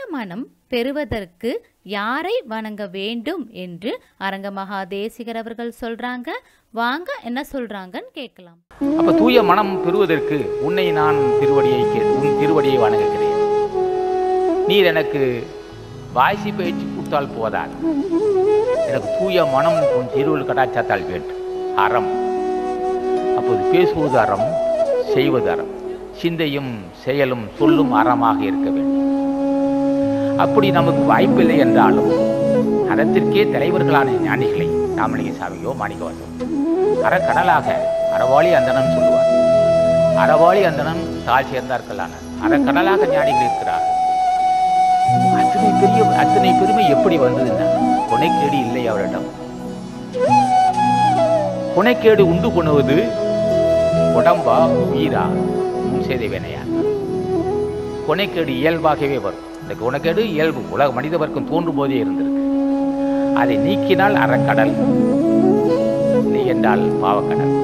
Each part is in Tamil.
மனம் பெறுவதற்கு யாரை வணங்க வேண்டும் என்று அரங்க மகாதேசிகர் அவர்கள் சொல்றாங்க வாங்க என்ன சொல்றாங்கன்னு கேட்கலாம் அப்ப தூய மனம் பெறுவதற்கு உன்னை நான் திருவடியை கே- உன் திருவடியை வணங்குகிறேன் நீர் எனக்கு வாய்ச்சி பயிற்சி கொடுத்தால் போதாது எனக்கு தூய மனம் உன் திருவள் கடாச்சாத்தால் வேண்டும் அறம் அப்போது பேசுவது அறம் செய்வது அறம் சிந்தையும் செயலும் சொல்லும் அறமாக இருக்க வேண்டும் அப்படி நமக்கு வாய்ப்பில்லை என்றாலும் அறத்திற்கே தலைவர்களான ஞானிகளை ராமலிங்க சாமியோ மாணிக்கவாசோ அறக்கடலாக அறவாளி அந்தணன் சொல்லுவார் அறவாளி அந்தணன் தாழ் சேர்ந்தார்களான அறக்கடலாக ஞானிகள் இருக்கிறார் அத்தனை பெரிய அத்தனை பெருமை எப்படி வந்ததுன்னா கொனைக்கேடு இல்லை அவரிடம் கொனைக்கேடு உண்டு பண்ணுவது உடம்பா உயிரா முன் செய்த வினையா கொனைக்கேடு இயல்பாகவே வரும் இந்த குணக்கேடு இயல்பு உலக மனித வர்க்கம் தோன்றும் போதே இருந்திருக்கு அதை நீக்கினால் அறக்கடல் இல்லை என்றால் பாவக்கடல்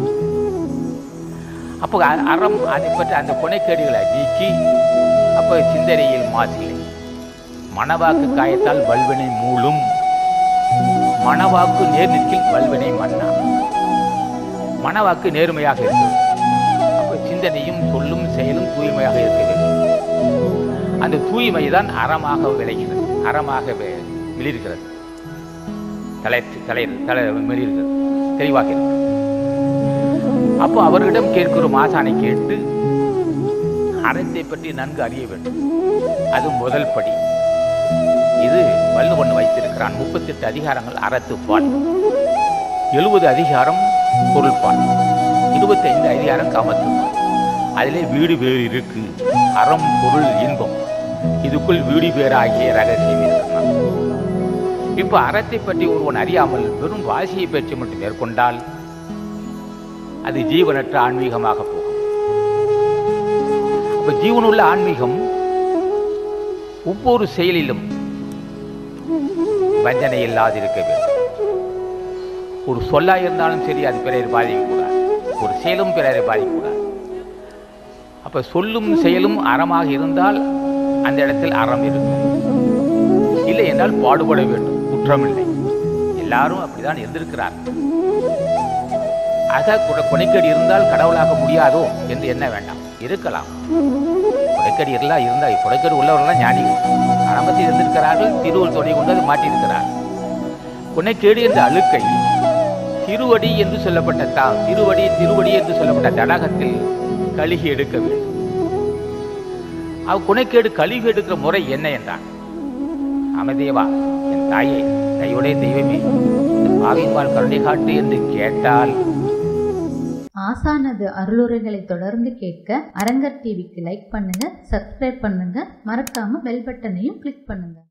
அப்போ அ- அறம் அதை பற்றி அந்த கொனைக்கேடுகளை நீக்கி அப்போ சிந்தனையில் மாசில்லை மணவாக்கு காயத்தால் வல்வினை மூளும் மணவாக்கு நேர் நிற்கில் வல்வினை மன்னா மணவாக்கு நேர்மையாக இருக்கிறது அப்போ சிந்தனையும் சொல்லும் செயலும் தூய்மையாக இருக்க வேண்டும் அந்த தூய்மை தான் அறமாக விளைகிறது அறமாக வி- மிளிர்கிறது தலை தலை தலை மிளிர்கிறது தெளிவாக இருக்கு அப்போ அவரிடம் கேட்கிறோம் ஆசானை கேட்டு அறத்தை பற்றி நன்கு அறிய வேண்டும் அது முதல் படி இது வள்ளுவன் வைத்திருக்கிறான் முப்பத்தெட்டு அதிகாரங்கள் அறத்துப்பால் எழுபது அதிகாரம் பொருள்பால் இருபத்தைந்து அதிகாரம் காமத்துப்பால் அதிலே வீடு வேறு இருக்கு அறம் பொருள் இன்பம் இதுக்குள் வீடு பேராகிய ரகசியம் இருக்கிறான் இப்போ அறத்தை பற்றி ஒருவன் அறியாமல் வெறும் வாசியை பற்றி மட்டும் மேற்கொண்டால் அது ஜீவனற்ற ஆன்மீகமாக போகும் அப்ப ஜீவனுள்ள ஆன்மீகம் ஒவ்வொரு செயலிலும் வஞ்சனை இல்லாதிருக்க வேண்டும் ஒரு சொல்லா இருந்தாலும் சரி அது பிறரை பாதிக்கக்கூடாது ஒரு செயலும் பிறரை பாதிக்கக்கூடாது அப்ப சொல்லும் செயலும் அறமாக இருந்தால் அந்த இடத்தில் அறம் இருக்கும் இல்லை என்றால் பாடுபட வேண்டும் குற்றமில்லை எல்லாரும் அப்படிதான் இருந்திருக்கிறார் ஆக குட- கொனைக்கேடு இருந்தால் கடவுளாக முடியாதோ என்று எண்ண வேண்டாம் இருக்கலாம் கொடைக்கடி எல்லாம் இருந்தால் கொடைக்கடி உள்ளவர்கள்லாம் ஞானிகள் ஆரம்பத்தில் இருந்திருக்கிறார்கள் திருவள் துணை கொண்டு அதை மாற்றியிருக்கிறார் கொனைக்கேடு என்ற அழுக்கை திருவடி என்று சொல்லப்பட்ட தா திருவடி திருவடி என்று சொல்லப்பட்ட தடாகத்தில் கழுகி எடுக்க வேண்டும் அவ் குணைக்கேடு கழுகி எடுக்கிற முறை என்ன என்றான் அமதேவா என் தாயே தையுடைய தெய்வமே இந்த பாவியின் வாழ் கருணை காட்டு என்று கேட்டால் ஆசானது அருளுரைகளை தொடர்ந்து கேட்க அரங்கர் டிவிக்கு லைக் பண்ணுங்க சப்ஸ்கிரைப் பண்ணுங்க மறக்காம பெல் பட்டனையும் கிளிக் பண்ணுங்க